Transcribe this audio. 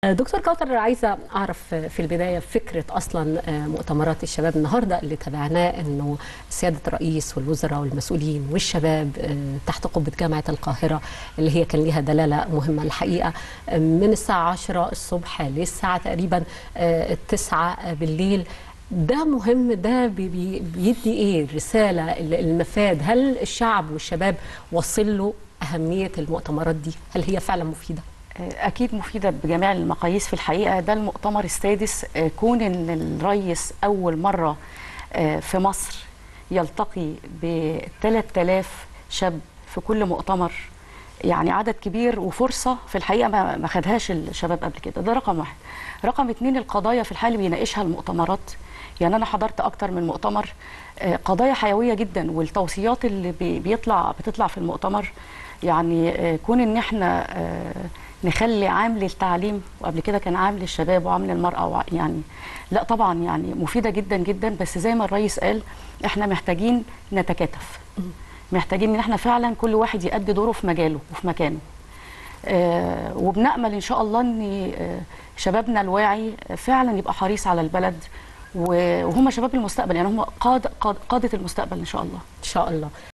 دكتور كوثر عايزه اعرف في البدايه فكره اصلا مؤتمرات الشباب النهارده اللي تابعناه انه سياده الرئيس والوزراء والمسؤولين والشباب تحت قبه جامعه القاهره اللي هي كان ليها دلاله مهمه الحقيقه من الساعه 10 الصبح للساعه تقريبا 9 بالليل ده مهم ده بيدي ايه رساله المفاد هل الشعب والشباب وصل له اهميه المؤتمرات دي هل هي فعلا مفيده اكيد مفيده بجميع المقاييس في الحقيقه ده المؤتمر السادس كون ان الرئيس اول مره في مصر يلتقي ب 3000 شاب في كل مؤتمر يعني عدد كبير وفرصه في الحقيقه ما خدهاش الشباب قبل كده ده رقم واحد رقم اتنين القضايا في الحال بيناقشها المؤتمرات يعني انا حضرت اكتر من مؤتمر قضايا حيويه جدا والتوصيات اللي بيطلع بتطلع في المؤتمر يعني كون ان احنا نخلي عام للتعليم وقبل كده كان عام للشباب وعام للمراه يعني لا طبعا يعني مفيده جدا جدا بس زي ما الرئيس قال احنا محتاجين نتكاتف محتاجين ان احنا فعلا كل واحد يأدي دوره في مجاله وفي مكانه آه وبنأمل ان شاء الله ان آه شبابنا الواعي فعلا يبقى حريص على البلد وهم شباب المستقبل يعني هم قاد قادة المستقبل ان شاء الله ان شاء الله